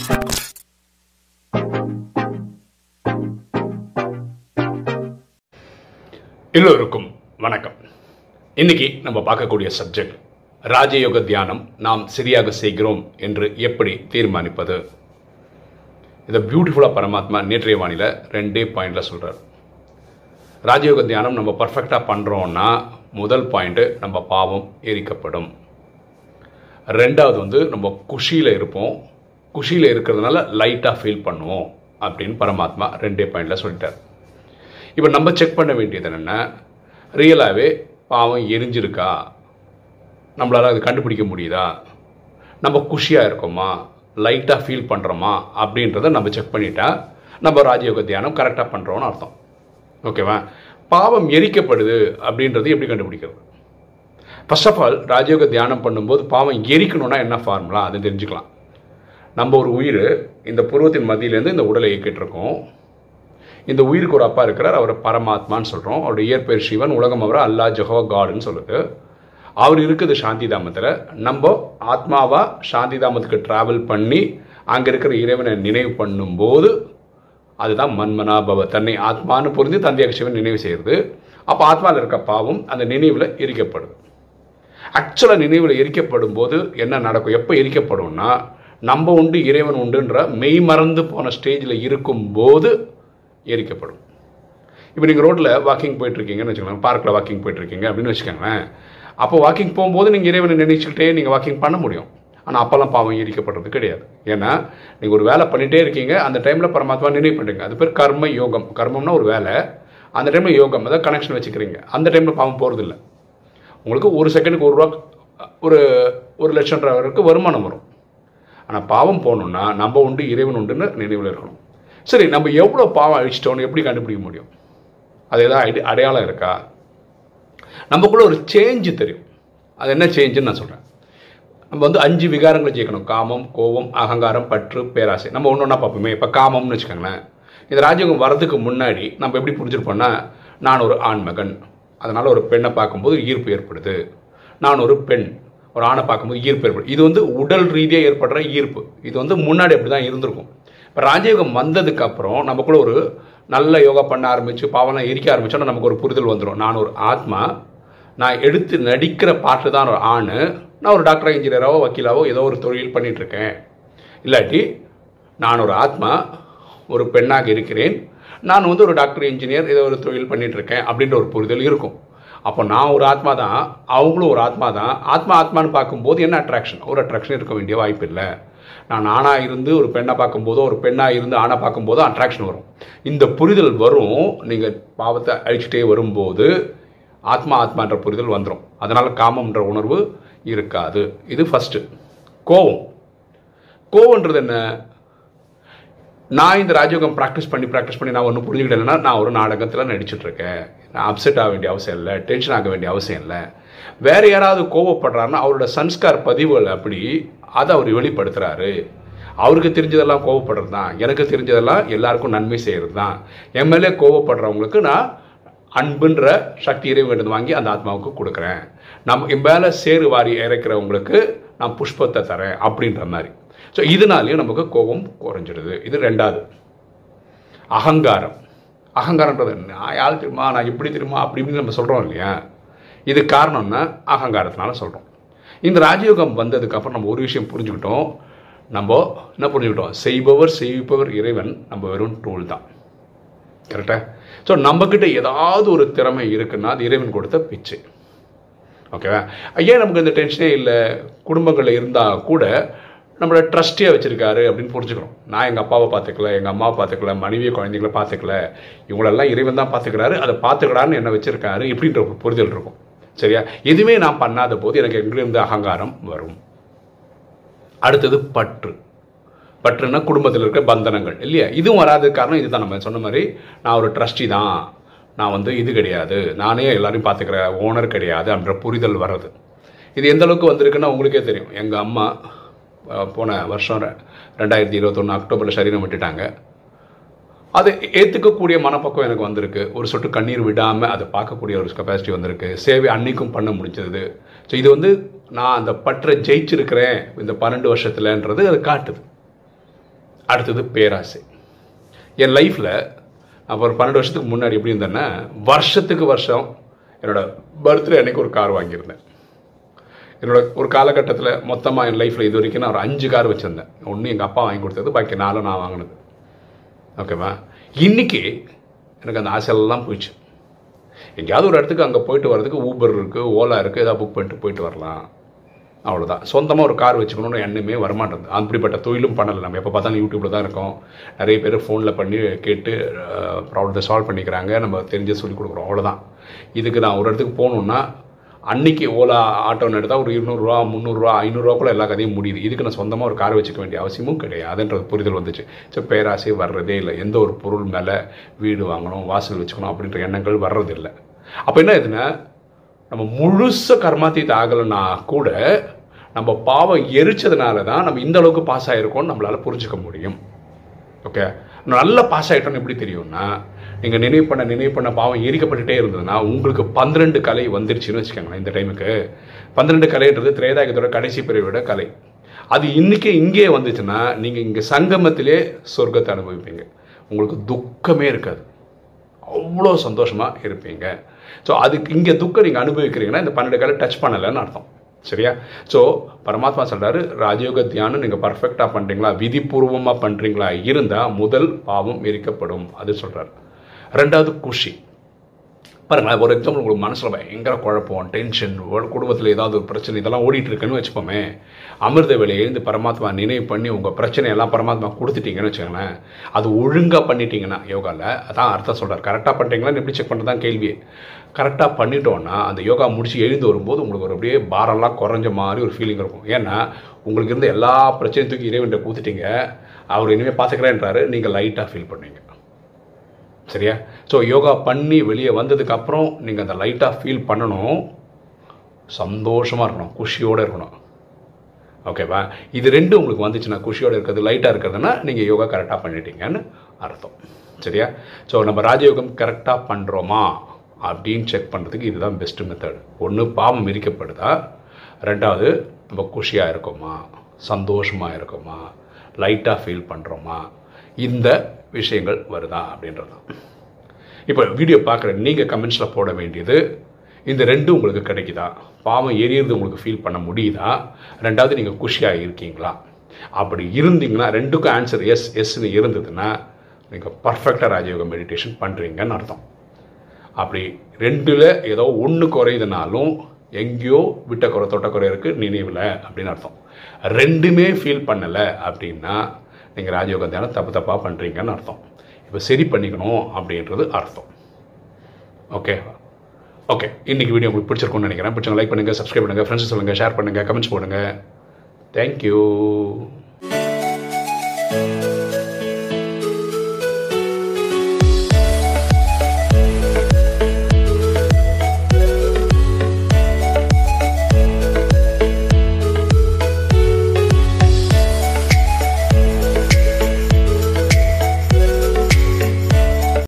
எல்லோருக்கும் வணக்கம் இன்னைக்கு நம்ம பார்க்கக்கூடிய சப்ஜெக்ட் ராஜயோக தியானம் நாம் சரியாக செய்கிறோம் என்று எப்படி தீர்மானிப்பது இதை பியூட்டிஃபுல்லாக பரமாத்மா நேற்றைய வானில ரெண்டே பாயிண்டில் சொல்கிறார் ராஜயோக தியானம் நம்ம பர்ஃபெக்டாக பண்ணுறோன்னா முதல் பாயிண்ட்டு நம்ம பாவம் எரிக்கப்படும் ரெண்டாவது வந்து நம்ம குஷியில் இருப்போம் குஷியில் இருக்கிறதுனால லைட்டாக ஃபீல் பண்ணுவோம் அப்படின்னு பரமாத்மா ரெண்டே பாயிண்டில் சொல்லிட்டார் இப்போ நம்ம செக் பண்ண வேண்டியது என்னென்னா ரியலாகவே பாவம் எரிஞ்சிருக்கா நம்மளால் அது கண்டுபிடிக்க முடியுதா நம்ம குஷியாக இருக்கோமா லைட்டாக ஃபீல் பண்ணுறோமா அப்படின்றத நம்ம செக் பண்ணிட்டா நம்ம ராஜயோக தியானம் கரெக்டாக பண்ணுறோன்னு அர்த்தம் ஓகேவா பாவம் எரிக்கப்படுது அப்படின்றது எப்படி கண்டுபிடிக்கிறது ஃபர்ஸ்ட் ஆஃப் ஆல் ராஜயோக தியானம் பண்ணும்போது பாவம் எரிக்கணும்னா என்ன ஃபார்முலா அதை தெரிஞ்சுக்கலாம் நம்ம ஒரு உயிர் இந்த புருவத்தின் மத்தியிலேருந்து இந்த உடலை இயக்கிட்டு இருக்கோம் இந்த உயிருக்கு ஒரு அப்பா இருக்கிறார் அவர் பரமாத்மான்னு சொல்கிறோம் அவருடைய இயற்பெயர் சிவன் உலகம் அவர் அல்லா ஜஹோ காடுன்னு சொல்லுது அவர் இருக்குது சாந்தி தாமத்தில் நம்ம ஆத்மாவா சாந்தி தாமத்துக்கு ட்ராவல் பண்ணி அங்கே இருக்கிற இறைவனை நினைவு பண்ணும்போது அதுதான் மன்மனா பவ தன்னை ஆத்மான்னு புரிந்து தந்தையாக சிவன் நினைவு செய்கிறது அப்போ ஆத்மாவில் இருக்க பாவம் அந்த நினைவில் எரிக்கப்படுது ஆக்சுவலாக நினைவில் எரிக்கப்படும் போது என்ன நடக்கும் எப்போ எரிக்கப்படும்னா நம்ம உண்டு இறைவன் உண்டுன்ற மெய் மறந்து போன ஸ்டேஜில் இருக்கும்போது எரிக்கப்படும் இப்போ நீங்கள் ரோட்டில் வாக்கிங் போயிட்டுருக்கீங்கன்னு வச்சுக்கோங்களேன் பார்க்கில் வாக்கிங் போயிட்டுருக்கீங்க அப்படின்னு வச்சுக்கோங்களேன் அப்போ வாக்கிங் போகும்போது நீங்கள் இறைவனை நினைச்சுக்கிட்டே நீங்கள் வாக்கிங் பண்ண முடியும் ஆனால் அப்போல்லாம் பாவம் எரிக்கப்படுறது கிடையாது ஏன்னா நீங்கள் ஒரு வேலை பண்ணிகிட்டே இருக்கீங்க அந்த டைமில் பரமாத்மா நினைவு பண்ணுறீங்க அது பேர் கர்ம யோகம் கர்மம்னா ஒரு வேலை அந்த டைமில் யோகம் அதாவது கனெக்ஷன் வச்சுக்கிறீங்க அந்த டைமில் பாவம் போகிறதில்ல உங்களுக்கு ஒரு செகண்டுக்கு ஒரு ரூபா ஒரு ஒரு லட்சம் வரைக்கும் வருமானம் வரும் ஆனால் பாவம் போகணுன்னா நம்ம உண்டு இறைவன் உண்டுன்னு நினைவில் இருக்கணும் சரி நம்ம எவ்வளோ பாவம் அழிச்சிட்டோன்னு எப்படி கண்டுபிடிக்க முடியும் அது எதாவது ஐடி அடையாளம் இருக்கா நமக்குள்ள ஒரு சேஞ்சு தெரியும் அது என்ன சேஞ்சுன்னு நான் சொல்கிறேன் நம்ம வந்து அஞ்சு விகாரங்களை ஜெயிக்கணும் காமம் கோபம் அகங்காரம் பற்று பேராசை நம்ம ஒன்று ஒன்றா பார்ப்போமே இப்போ காமம்னு வச்சுக்கோங்களேன் இந்த ராஜயோகம் வரதுக்கு முன்னாடி நம்ம எப்படி புரிஞ்சிருப்போம்னா நான் ஒரு ஆண்மகன் அதனால் ஒரு பெண்ணை பார்க்கும்போது ஈர்ப்பு ஏற்படுது நான் ஒரு பெண் ஒரு ஆணை பார்க்கும்போது ஈர்ப்பு ஏற்படும் இது வந்து உடல் ரீதியாக ஏற்படுற ஈர்ப்பு இது வந்து முன்னாடி அப்படி தான் இருந்திருக்கும் இப்போ ராஜயோகம் வந்ததுக்கு அப்புறம் நமக்குள்ள ஒரு நல்ல யோகா பண்ண ஆரம்பித்து பாவனை எரிக்க ஆரம்பிச்சோன்னா நமக்கு ஒரு புரிதல் வந்துடும் நான் ஒரு ஆத்மா நான் எடுத்து நடிக்கிற பாட்டு தான் ஒரு ஆண் நான் ஒரு டாக்டரோ இன்ஜினியராவோ வக்கீலாவோ ஏதோ ஒரு தொழில் பண்ணிகிட்ருக்கேன் இல்லாட்டி நான் ஒரு ஆத்மா ஒரு பெண்ணாக இருக்கிறேன் நான் வந்து ஒரு டாக்டர் இன்ஜினியர் ஏதோ ஒரு தொழில் பண்ணிகிட்ருக்கேன் அப்படின்ற ஒரு புரிதல் இருக்கும் அப்போ நான் ஒரு ஆத்மா தான் அவங்களும் ஒரு ஆத்மா தான் ஆத்மா ஆத்மான்னு பார்க்கும்போது என்ன அட்ராக்ஷன் ஒரு அட்ராக்ஷன் இருக்க வேண்டிய வாய்ப்பு இல்லை நான் ஆணாக இருந்து ஒரு பெண்ணை பார்க்கும்போதோ ஒரு பெண்ணாக இருந்து ஆணை பார்க்கும்போதோ அட்ராக்ஷன் வரும் இந்த புரிதல் வரும் நீங்கள் பாவத்தை அழிச்சிட்டே வரும்போது ஆத்மா ஆத்மான்ற புரிதல் வந்துடும் அதனால் காமம்ன்ற உணர்வு இருக்காது இது ஃபஸ்ட்டு கோவம் கோவன்றது என்ன நான் இந்த ராஜயோகம் ப்ராக்டிஸ் பண்ணி ப்ராக்டிஸ் பண்ணி நான் ஒன்று புரிஞ்சுக்கிட்டேன்னா நான் ஒரு நாடகத்தில் நடிச்சிட்ருக்கேன் நான் அப்செட் ஆக வேண்டிய அவசியம் இல்லை டென்ஷன் ஆக வேண்டிய அவசியம் இல்லை வேறு யாராவது கோவப்படுறாருன்னா அவரோட சன்ஸ்கார் பதிவுகள் அப்படி அதை அவர் வெளிப்படுத்துகிறாரு அவருக்கு தெரிஞ்சதெல்லாம் கோவப்படுறது தான் எனக்கு தெரிஞ்சதெல்லாம் எல்லாருக்கும் நன்மை செய்கிறது தான் எம்எல்ஏ கோவப்படுறவங்களுக்கு நான் அன்புன்ற சக்தி இறைவன் வாங்கி அந்த ஆத்மாவுக்கு கொடுக்குறேன் நம்ம என் மேலே சேரு வாரி இறைக்கிறவங்களுக்கு நான் புஷ்பத்தை தரேன் அப்படின்ற மாதிரி ஸோ இதனாலையும் நமக்கு கோபம் குறைஞ்சிடுது இது ரெண்டாவது அகங்காரம் அகங்காரன்றது நான் யார் தெரியுமா நான் இப்படி தெரியுமா அப்படி இப்படின்னு நம்ம சொல்கிறோம் இல்லையா இது காரணம்னா அகங்காரத்தினால சொல்கிறோம் இந்த ராஜயோகம் வந்ததுக்கப்புறம் நம்ம ஒரு விஷயம் புரிஞ்சுக்கிட்டோம் நம்ம என்ன புரிஞ்சுக்கிட்டோம் செய்பவர் செய்பவர் இறைவன் நம்ம வெறும் டூல் தான் கரெக்டாக ஸோ நம்மக்கிட்ட ஏதாவது ஒரு திறமை இருக்குன்னா அது இறைவன் கொடுத்த பிச்சு ஓகேவா ஏன் நமக்கு இந்த டென்ஷனே இல்லை குடும்பங்களில் இருந்தால் கூட நம்மளை ட்ரஸ்டியாக வச்சுருக்காரு அப்படின்னு புரிஞ்சுக்கிறோம் நான் எங்கள் அப்பாவை பார்த்துக்கல எங்கள் அம்மாவை பார்த்துக்கல மனைவியை குழந்தைங்கள பார்த்துக்கல இவங்களெல்லாம் இறைவன் தான் பார்த்துக்கிறாரு அதை பார்த்துக்கலான்னு என்ன வச்சுருக்காரு இப்படின்ற ஒரு புரிதல் இருக்கும் சரியா எதுவுமே நான் பண்ணாத போது எனக்கு எங்கிருந்து அகங்காரம் வரும் அடுத்தது பற்று பற்றுனா குடும்பத்தில் இருக்க பந்தனங்கள் இல்லையா இதுவும் வராத காரணம் இதுதான் நம்ம சொன்ன மாதிரி நான் ஒரு ட்ரஸ்டி தான் நான் வந்து இது கிடையாது நானே எல்லாரையும் பார்த்துக்கிற ஓனர் கிடையாது அப்படின்ற புரிதல் வர்றது இது எந்த அளவுக்கு வந்திருக்குன்னா உங்களுக்கே தெரியும் எங்கள் அம்மா போன வருஷம் ரெண்டாயிரத்தி இருபத்தொன்று அக்டோபரில் சரீரம் விட்டுட்டாங்க அதை ஏற்றுக்கக்கூடிய மனப்பக்கம் எனக்கு வந்திருக்கு ஒரு சொட்டு கண்ணீர் விடாமல் அதை பார்க்கக்கூடிய ஒரு கெப்பாசிட்டி வந்திருக்கு சேவை அன்னைக்கும் பண்ண முடிஞ்சது ஸோ இது வந்து நான் அந்த பற்றை ஜெயிச்சிருக்கிறேன் இந்த பன்னெண்டு வருஷத்துலன்றது அது காட்டுது அடுத்தது பேராசை என் லைஃப்பில் நான் ஒரு பன்னெண்டு வருஷத்துக்கு முன்னாடி எப்படி இருந்தேன்னா வருஷத்துக்கு வருஷம் என்னோட பர்த்டே அன்னைக்கு ஒரு கார் வாங்கியிருந்தேன் என்னோட ஒரு காலகட்டத்தில் மொத்தமாக என் லைஃப்பில் இது வரைக்கும் நான் ஒரு அஞ்சு கார் வச்சுருந்தேன் ஒன்று எங்கள் அப்பா வாங்கி கொடுத்தது பாக்கி நாலும் நான் வாங்கினது ஓகேவா இன்னைக்கு எனக்கு அந்த ஆசையெல்லாம் போயிடுச்சு எங்கேயாவது ஒரு இடத்துக்கு அங்கே போயிட்டு வர்றதுக்கு ஊபர் இருக்குது ஓலா இருக்குது ஏதாவது புக் பண்ணிட்டு போயிட்டு வரலாம் அவ்வளோதான் சொந்தமாக ஒரு கார் வச்சுக்கணும்னு எண்ணமே வரமாட்டேங்குது அப்படிப்பட்ட தொழிலும் பண்ணலை நம்ம எப்போ பார்த்தாலும் யூடியூப்பில் தான் இருக்கோம் நிறைய பேர் ஃபோனில் பண்ணி கேட்டு ப்ராப்ளத்தை சால்வ் பண்ணிக்கிறாங்க நம்ம தெரிஞ்சு சொல்லி கொடுக்குறோம் அவ்வளோதான் இதுக்கு நான் ஒரு இடத்துக்கு போகணுன்னா அன்னைக்கு ஓலா ஆட்டோன்னு எடுத்தால் ஒரு இருநூறுவா முந்நூறுரூவா ஐநூறுரூவாக்குள்ள எல்லா கதையும் முடியுது இதுக்கு நான் சொந்தமாக ஒரு கார் வச்சுக்க வேண்டிய அவசியமும் கிடையாதுன்றது புரிதல் வந்துச்சு ஸோ பேராசை வர்றதே இல்லை எந்த ஒரு பொருள் மேலே வீடு வாங்கணும் வாசல் வச்சுக்கணும் அப்படின்ற எண்ணங்கள் வர்றதில்லை அப்போ என்ன இதுன்னா நம்ம முழுச கர்மாத்தீத் ஆகலைன்னா கூட நம்ம பாவம் எரிச்சதுனால தான் நம்ம இந்த அளவுக்கு பாஸ் ஆகிருக்கோம்னு நம்மளால் புரிஞ்சுக்க முடியும் ஓகே நல்ல பாஸ் ஆகிட்டோன்னு எப்படி தெரியும்னா நீங்கள் நினைவு பண்ண நினைவு பண்ண பாவம் எரிக்கப்பட்டுட்டே இருந்ததுன்னா உங்களுக்கு பன்னிரெண்டு கலை வந்துருச்சுன்னு வச்சுக்கோங்களேன் இந்த டைமுக்கு பன்னிரெண்டு கலைன்றது திரேதாயகத்தோட கடைசி பிரிவோட கலை அது இன்னைக்கு இங்கே வந்துச்சுன்னா நீங்கள் இங்கே சங்கமத்திலே சொர்க்கத்தை அனுபவிப்பீங்க உங்களுக்கு துக்கமே இருக்காது அவ்வளோ சந்தோஷமாக இருப்பீங்க ஸோ அதுக்கு இங்கே துக்கம் நீங்கள் அனுபவிக்கிறீங்கன்னா இந்த பன்னெண்டு காலை டச் பண்ணலைன்னு அர்த்தம் சரியா ஸோ பரமாத்மா சொல்கிறாரு ராஜயோக தியானம் நீங்கள் பர்ஃபெக்டாக பண்ணுறீங்களா விதிபூர்வமாக பண்ணுறீங்களா இருந்தால் முதல் பாவம் எரிக்கப்படும் அது சொல்கிறார் ரெண்டாவது குஷி பாருங்களேன் ஒரு எக்ஸாம்பிள் உங்களுக்கு மனசில் பயங்கர குழப்பம் டென்ஷன் ஒரு குடும்பத்தில் ஏதாவது ஒரு பிரச்சனை இதெல்லாம் ஓடிட்டு இருக்குன்னு வச்சுப்போமே அமிர்த வேலையை எழுந்து பரமாத்மா நினைவு பண்ணி உங்கள் பிரச்சனையெல்லாம் பரமாத்மா கொடுத்துட்டீங்கன்னு வச்சுக்கோங்களேன் அது ஒழுங்காக பண்ணிட்டீங்கன்னா யோகாவில் அதான் அர்த்தம் சொல்கிறார் கரெக்டாக பண்ணுறீங்களான்னு எப்படி செக் பண்ணுறது தான் கேள்வி கரெக்டாக பண்ணிட்டோன்னா அந்த யோகா முடிச்சு எழுந்து வரும்போது உங்களுக்கு ஒரு அப்படியே பாரம்லாம் குறைஞ்ச மாதிரி ஒரு ஃபீலிங் இருக்கும் ஏன்னா உங்களுக்கு இருந்த எல்லா பிரச்சனையும் தூக்கி இறைவன்ட்ட கூத்துட்டீங்க அவர் இனிமேல் பார்த்துக்கிறேன்றாரு நீங்கள் லைட்டாக ஃபீல் பண்ணுவீங்க சரியா ஸோ யோகா பண்ணி வெளியே வந்ததுக்கப்புறம் நீங்கள் அந்த லைட்டாக ஃபீல் பண்ணணும் சந்தோஷமாக இருக்கணும் குஷியோடு இருக்கணும் ஓகேவா இது ரெண்டும் உங்களுக்கு வந்துச்சுன்னா குஷியோடு இருக்கிறது லைட்டாக இருக்கிறதுனா நீங்கள் யோகா கரெக்டாக பண்ணிட்டீங்கன்னு அர்த்தம் சரியா ஸோ நம்ம ராஜயோகம் கரெக்டாக பண்ணுறோமா அப்படின்னு செக் பண்ணுறதுக்கு இதுதான் பெஸ்ட்டு மெத்தட் ஒன்று பாவம் விரிக்கப்படுதா ரெண்டாவது நம்ம குஷியாக இருக்கோமா சந்தோஷமாக இருக்கோமா லைட்டாக ஃபீல் பண்ணுறோமா இந்த விஷயங்கள் வருதா அப்படின்றது தான் இப்போ வீடியோ பார்க்குற நீங்கள் கமெண்ட்ஸில் போட வேண்டியது இந்த ரெண்டும் உங்களுக்கு கிடைக்குதா பாவம் எரியறது உங்களுக்கு ஃபீல் பண்ண முடியுதா ரெண்டாவது நீங்கள் குஷியாக இருக்கீங்களா அப்படி இருந்தீங்கன்னா ரெண்டுக்கும் ஆன்சர் எஸ் எஸ்ன்னு இருந்ததுன்னா நீங்கள் பர்ஃபெக்டாக ராஜயோக மெடிடேஷன் பண்ணுறீங்கன்னு அர்த்தம் அப்படி ரெண்டில் ஏதோ ஒன்று குறையுதுனாலும் எங்கேயோ விட்ட குறை தொட்ட குறை இருக்குது நினைவில் அப்படின்னு அர்த்தம் ரெண்டுமே ஃபீல் பண்ணலை அப்படின்னா நீங்கள் ராஜயோக தியானம் தப்பு தப்பாக பண்ணுறீங்கன்னு அர்த்தம் இப்போ சரி பண்ணிக்கணும் அப்படின்றது அர்த்தம் ஓகே ஓகே இன்றைக்கி வீடியோ உங்களுக்கு பிடிச்சிருக்கும்னு நினைக்கிறேன் பிடிச்சவங்க லைக் பண்ணுங்கள் சப்ஸ்கிரைப் பண்ணுங்கள் ஃப்ரெண்ட்ஸ் சொல்லுங்கள் ஷேர் பண்ணுங்கள் கமெண்ட்ஸ் போடுங்கள் தேங்க்யூ